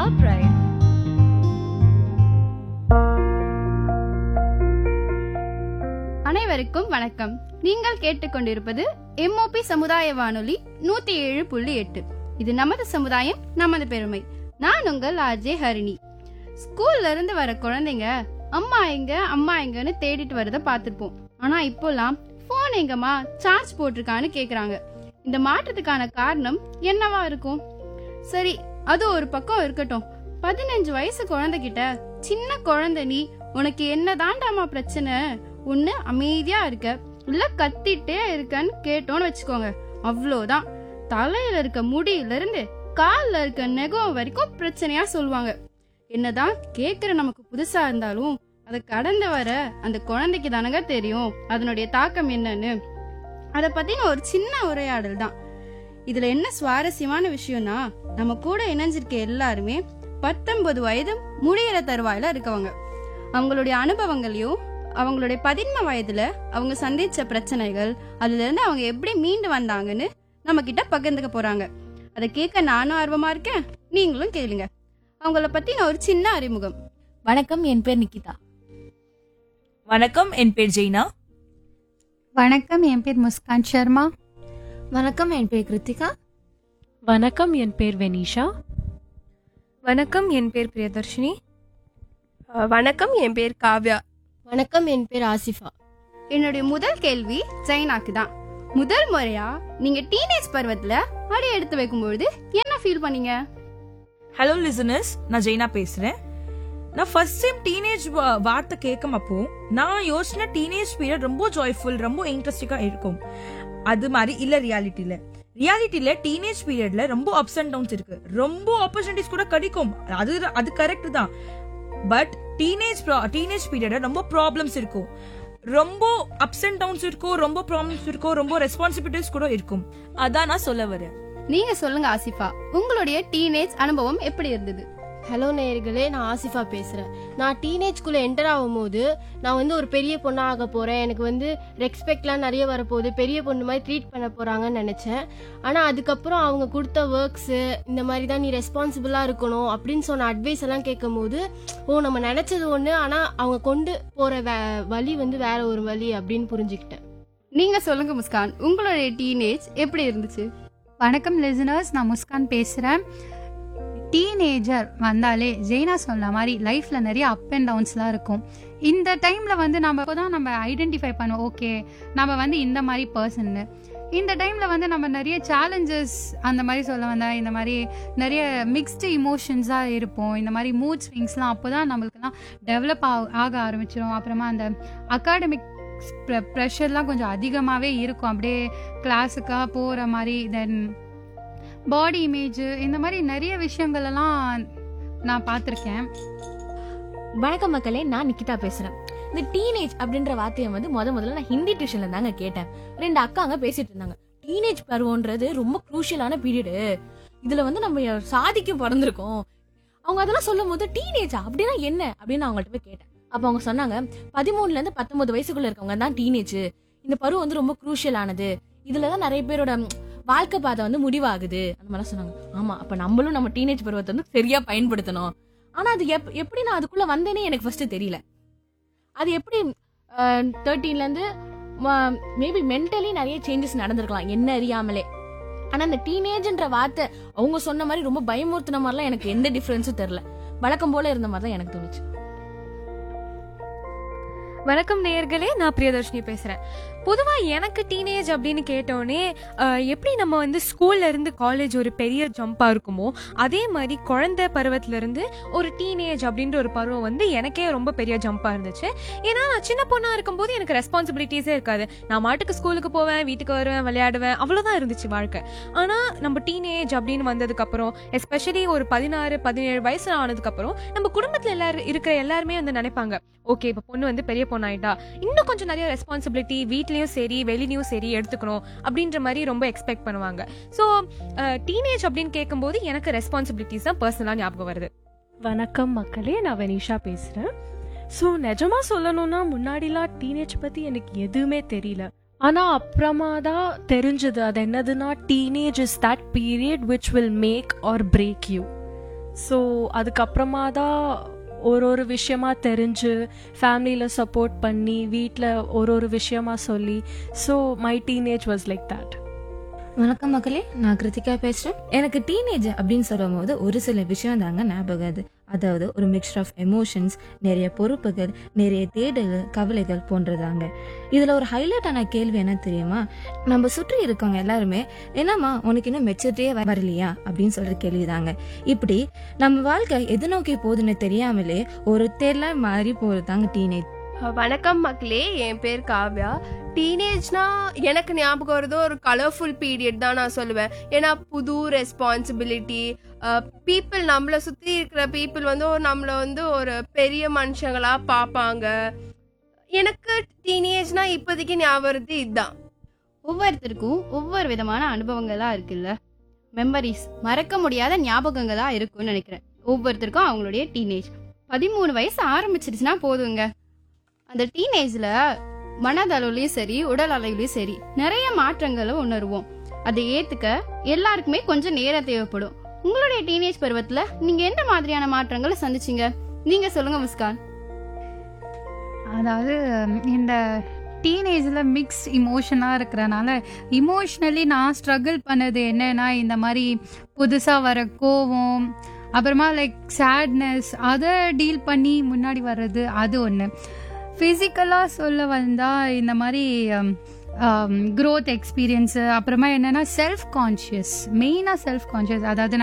our pride. அனைவருக்கும் வணக்கம் நீங்கள் கேட்டுக்கொண்டிருப்பது எம்ஓபி சமுதாய வானொலி நூத்தி ஏழு புள்ளி எட்டு இது நமது சமுதாயம் நமது பெருமை நான் உங்கள் ஆர்ஜே ஹரிணி ஸ்கூல்ல இருந்து வர குழந்தைங்க அம்மா எங்க அம்மா எங்கன்னு தேடிட்டு வரத பார்த்திருப்போம் ஆனா இப்போலாம் போன் எங்கம்மா சார்ஜ் போட்டிருக்கான்னு கேக்குறாங்க இந்த மாற்றத்துக்கான காரணம் என்னவா இருக்கும் சரி அது ஒரு பக்கம் இருக்கட்டும் பதினஞ்சு வயசு குழந்தைகிட்ட சின்ன குழந்தை நீ உனக்கு என்னதாண்டாமா பிரச்சனை ஒண்ணு அமைதியா இருக்க இல்ல கத்திட்டே இருக்கன்னு கேட்டோன்னு வச்சுக்கோங்க அவ்வளோதான் தலையில இருக்க முடியில இருந்து கால்ல இருக்க நெகம் வரைக்கும் பிரச்சனையா சொல்லுவாங்க என்னதான் கேக்குற நமக்கு புதுசா இருந்தாலும் அதை கடந்து வர அந்த குழந்தைக்கு தானங்க தெரியும் அதனுடைய தாக்கம் என்னன்னு அத பத்தின ஒரு சின்ன உரையாடல் தான் இதுல என்ன சுவாரஸ்யமான விஷயம்னா நம்ம கூட இணைஞ்சிருக்க எல்லாருமே பத்தொன்பது வயது முடியிற தருவாயில இருக்கவங்க அவங்களுடைய அனுபவங்களையும் அவங்களுடைய பதின்ம வயதுல அவங்க சந்திச்ச பிரச்சனைகள் அதுல இருந்து அவங்க எப்படி மீண்டு வந்தாங்கன்னு நம்ம கிட்ட பகிர்ந்துக்க போறாங்க அதை கேட்க நானும் ஆர்வமா இருக்கேன் நீங்களும் கேளுங்க அவங்கள பத்தின ஒரு சின்ன அறிமுகம் வணக்கம் என் பேர் நிக்கிதா வணக்கம் என் பேர் ஜெய்னா வணக்கம் என் பேர் முஸ்கான் சர்மா வணக்கம் என் பேர் கிருத்திகா வணக்கம் என் பேர் வெனிஷா வணக்கம் என் பேர் பிரியதர்ஷினி அஹ், வணக்கம் என் பேர் காவ்யா வணக்கம் என் பேர் ஆசிஃபா என்னுடைய முதல் கேள்வி ஜெய்னாக்கு தான் முதல் முறையா நீங்க டீனேஜ் பருவத்துல அடி எடுத்து வைக்கும்பொழுது என்ன ஃபீல் பண்ணீங்க ஹலோ லிசனர்ஸ் நான் ஜெய்னா பேசுறேன் நான் ஃபர்ஸ்ட் டைம் டீனேஜ் வார்த்தை கேட்கும் அப்போ நான் யோசிச்ச டீனேஜ் பீரியட் ரொம்ப ஜாய்ஃபுல் ரொம்ப இன்ட்ரெஸ்டிங்கா இருக்கும் அது மாதிரி இல்ல ரியாலிட்டியில ரியாலிட்டியில டீனேஜ் பீரியட்ல ரொம்ப அப்ஸ் அண்ட் டவுன்ஸ் இருக்கு ரொம்ப ஆப்பர்ச்சுனிட்டிஸ் கூட கிடைக்கும் அது அது கரெக்ட் தான் பட் டீனேஜ் டீனேஜ் பீரியட்ல ரொம்ப ப்ராப்ளம்ஸ் இருக்கும் ரொம்ப அப்ஸ் அண்ட் டவுன்ஸ் இருக்கும் ரொம்ப ப்ராப்ளம்ஸ் இருக்கும் ரொம்ப ரெஸ்பான்சிபிலிட்டிஸ் கூட இருக்கும் அதான் நான் சொல்ல வரேன் நீங்க சொல்லுங்க ஆசிஃபா உங்களுடைய டீனேஜ் அனுபவம் எப்படி இருந்தது ஹலோ நேயர்களே நான் ஆசிஃபா பேசுறேன் நான் டீனேஜ்குள்ள என்டர் ஆகும்போது நான் வந்து ஒரு பெரிய பொண்ணா ஆக போறேன் எனக்கு வந்து ரெஸ்பெக்ட்லாம் நிறைய வரப்போகுது பெரிய பொண்ணு மாதிரி ட்ரீட் பண்ண போறாங்கன்னு நினைச்சேன் ஆனா அதுக்கப்புறம் அவங்க கொடுத்த ஒர்க்ஸ் இந்த மாதிரி தான் நீ ரெஸ்பான்சிபிளா இருக்கணும் அப்படின்னு சொன்ன அட்வைஸ் எல்லாம் கேட்கும் போது ஓ நம்ம நினைச்சது ஒண்ணு ஆனா அவங்க கொண்டு போற வே- வழி வந்து வேற ஒரு வழி அப்படின்னு புரிஞ்சுக்கிட்டேன் நீங்க சொல்லுங்க முஸ்கான் உங்களுடைய டீனேஜ் எப்படி இருந்துச்சு வணக்கம் லிசனர்ஸ் நான் முஸ்கான் பேசுகிறேன் டீனேஜர் வந்தாலே ஜெய்னா சொன்ன மாதிரி லைஃப்பில் நிறைய அப் அண்ட் டவுன்ஸ்லாம் இருக்கும் இந்த டைமில் வந்து நம்ம இப்போ தான் நம்ம ஐடென்டிஃபை பண்ணுவோம் ஓகே நம்ம வந்து இந்த மாதிரி பர்சன்னு இந்த டைமில் வந்து நம்ம நிறைய சேலஞ்சஸ் அந்த மாதிரி சொல்ல வந்தா இந்த மாதிரி நிறைய மிக்ஸ்டு இமோஷன்ஸாக இருப்போம் இந்த மாதிரி மூட் ஸ்விங்ஸ்லாம் அப்போ தான் நம்மளுக்குலாம் டெவலப் ஆக ஆரம்பிச்சிடும் அப்புறமா அந்த அகாடமிக் ப்ரெஷர்லாம் கொஞ்சம் அதிகமாகவே இருக்கும் அப்படியே கிளாஸுக்காக போகிற மாதிரி தென் பாடி இமேஜ் இந்த மாதிரி நிறைய விஷயங்கள் எல்லாம் நான் பார்த்துருக்கேன் வணக்கம் மக்களே நான் நிக்கிதா பேசுறேன் இந்த டீனேஜ் அப்படின்ற வார்த்தையை வந்து முத முதல்ல நான் ஹிந்தி டியூஷன்ல தாங்க கேட்டேன் ரெண்டு அக்காங்க பேசிட்டு இருந்தாங்க டீனேஜ் பருவம்ன்றது ரொம்ப குரூஷியலான பீரியடு இதுல வந்து நம்ம சாதிக்க பிறந்திருக்கோம் அவங்க அதெல்லாம் சொல்லும் போது டீனேஜா அப்படின்னா என்ன அப்படின்னு நான் அவங்கள்ட்ட போய் கேட்டேன் அப்ப அவங்க சொன்னாங்க பதிமூணுல இருந்து பத்தொன்பது வயசுக்குள்ள இருக்கவங்க தான் டீனேஜ் இந்த பருவம் வந்து ரொம்ப குரூஷியலானது இதுலதான் நிறைய பேரோட ம், வாழ்க்கை பாதை வந்து முடிவாகுது அந்த மாதிரிலாம் சொன்னாங்க ஆமா அப்ப நம்மளும் நம்ம டீனேஜ் பருவத்தை வந்து சரியா பயன்படுத்தணும் ஆனா அது எப் எப்படி நான் அதுக்குள்ள வந்தேனே எனக்கு ஃபர்ஸ்ட் தெரியல அது எப்படி தேர்ட்டீன்ல இருந்து மேபி மென்டலி நிறைய சேஞ்சஸ் நடந்திருக்கலாம் என்ன அறியாமலே ஆனா அந்த டீனேஜ்ன்ற வார்த்தை அவங்க சொன்ன மாதிரி ரொம்ப பயமுறுத்தின மாதிரிலாம் எனக்கு எந்த டிஃபரன்ஸும் தெரியல வழக்கம் போல இருந்த மாதிரி தான் எனக்கு தோணுச்சு வணக்கம் நேயர்களே நான் பிரியதர்ஷினி பேசுறேன் பொதுவா எனக்கு டீனேஜ் அப்படின்னு கேட்டோடனே அஹ், எப்படி நம்ம வந்து ஸ்கூல்ல இருந்து காலேஜ் ஒரு பெரிய ஜம்பா இருக்குமோ அதே மாதிரி குழந்தை பருவத்துல இருந்து ஒரு டீனேஜ் அப்படின்ற ஒரு பருவம் வந்து எனக்கே ரொம்ப பெரிய ஜம்பா இருந்துச்சு ஏன்னா நான் சின்ன பொண்ணா இருக்கும்போது எனக்கு ரெஸ்பான்சிபிலிட்டிஸே இருக்காது நான் மாட்டுக்கு ஸ்கூலுக்கு போவேன் வீட்டுக்கு வருவேன் விளையாடுவேன் அவ்வளவுதான் இருந்துச்சு வாழ்க்கை ஆனா நம்ம டீனேஜ் அப்படின்னு வந்ததுக்கு அப்புறம் எஸ்பெஷலி ஒரு பதினாறு பதினேழு வயசு ஆனதுக்கு அப்புறம் நம்ம குடும்பத்துல எல்லாரும் இருக்கிற எல்லாருமே வந்து நினைப்பாங்க ஓகே இப்ப பொண்ணு வந்து பெரிய பொண்ணாயிட்டா இன்னும் கொஞ்சம் நிறைய ரெஸ்பான்சிபிலிட்டி வீட்லயும் சரி வெளிலயும் சரி எடுத்துக்கணும் அப்படின்ற மாதிரி ரொம்ப எக்ஸ்பெக்ட் பண்ணுவாங்க ஸோ டீனேஜ் அப்படின்னு கேட்கும்போது எனக்கு ரெஸ்பான்சிபிலிட்டிஸ் தான் பர்சனலாக ஞாபகம் வருது வணக்கம் மக்களே நான் வெனிஷா பேசுறேன் ஸோ நிஜமா சொல்லணும்னா முன்னாடிலாம் டீனேஜ் பத்தி எனக்கு எதுவுமே தெரியல ஆனா அப்புறமா தான் தெரிஞ்சது அது என்னதுன்னா teenage is that period which will make or break you so அதுக்கப்புறமா தான் ஒரு ஒரு விஷயமா தெரிஞ்சு ஃபேமிலியில் சப்போர்ட் பண்ணி வீட்டில் ஒரு ஒரு விஷயமா சொல்லி so my teenage was like that வணக்கம் மக்களே நான் கிருத்திகா பேசுறேன் எனக்கு டீனேஜ் அப்படின்னு சொல்லும் போது ஒரு சில விஷயம் தாங்க ஞாபகம் அது அதாவது ஒரு மிக்சர் ஆஃப் எமோஷன்ஸ் நிறைய பொறுப்புகள் நிறைய தேடல்கள் கவலைகள் போன்றதாங்க இதுல ஒரு ஹைலைட்டான கேள்வி என்ன தெரியுமா நம்ம சுற்றி இருக்கவங்க எல்லாருமே என்னம்மா உனக்கு இன்னும் மெச்சூரிட்டியே வரலையா அப்படின்னு சொல்ற கேள்விதாங்க இப்படி நம்ம வாழ்க்கை எது நோக்கி போகுதுன்னு தெரியாமலே ஒரு தேர்ல மாறி போறதாங்க டீனேஜ் வணக்கம் மக்களே என் பேர் காவ்யா டீனேஜ்னா எனக்கு ஞாபகம் வருது ஒரு கலர்ஃபுல் பீரியட் தான் நான் சொல்லுவேன் ஏன்னா புது ரெஸ்பான்சிபிலிட்டி பீப்புள் நம்மளை சுற்றி இருக்கிற பீப்புள் வந்து ஒரு நம்மளை வந்து ஒரு பெரிய மனுஷங்களா பார்ப்பாங்க எனக்கு டீனேஜ்னா இப்போதைக்கு ஞாபகம் வருது இதுதான் ஒவ்வொருத்தருக்கும் ஒவ்வொரு விதமான அனுபவங்களா இருக்குல்ல மெமரிஸ் மறக்க முடியாத ஞாபகங்களா இருக்கும்னு நினைக்கிறேன் ஒவ்வொருத்தருக்கும் அவங்களுடைய டீனேஜ் பதிமூணு வயசு ஆரம்பிச்சிருச்சுன்னா போதுங்க அந்த டீனேஜ்ல மனதளவுலயும் சரி உடல் அளவுலயும் சரி நிறைய மாற்றங்களை உணர்வோம் அதை ஏத்துக்க எல்லாருக்குமே கொஞ்சம் நேரம் தேவைப்படும் உங்களுடைய டீனேஜ் பருவத்துல நீங்க எந்த மாதிரியான மாற்றங்களை சந்திச்சீங்க நீங்க சொல்லுங்க முஸ்கான் அதாவது இந்த டீனேஜில் மிக்ஸ்ட் இமோஷனாக இருக்கிறனால இமோஷ்னலி நான் ஸ்ட்ரகிள் பண்ணது என்னன்னா இந்த மாதிரி புதுசாக வர கோவம் அப்புறமா லைக் சேட்னஸ் அதை டீல் பண்ணி முன்னாடி வர்றது அது ஒன்று ஃபிசிக்கலாக சொல்ல வந்தால் இந்த மாதிரி க்ரோத் எக்ஸ்பீரியன்ஸு அப்புறமா என்னென்னா செல்ஃப் கான்ஷியஸ் மெயினாக செல்ஃப் கான்ஷியஸ் அதாவது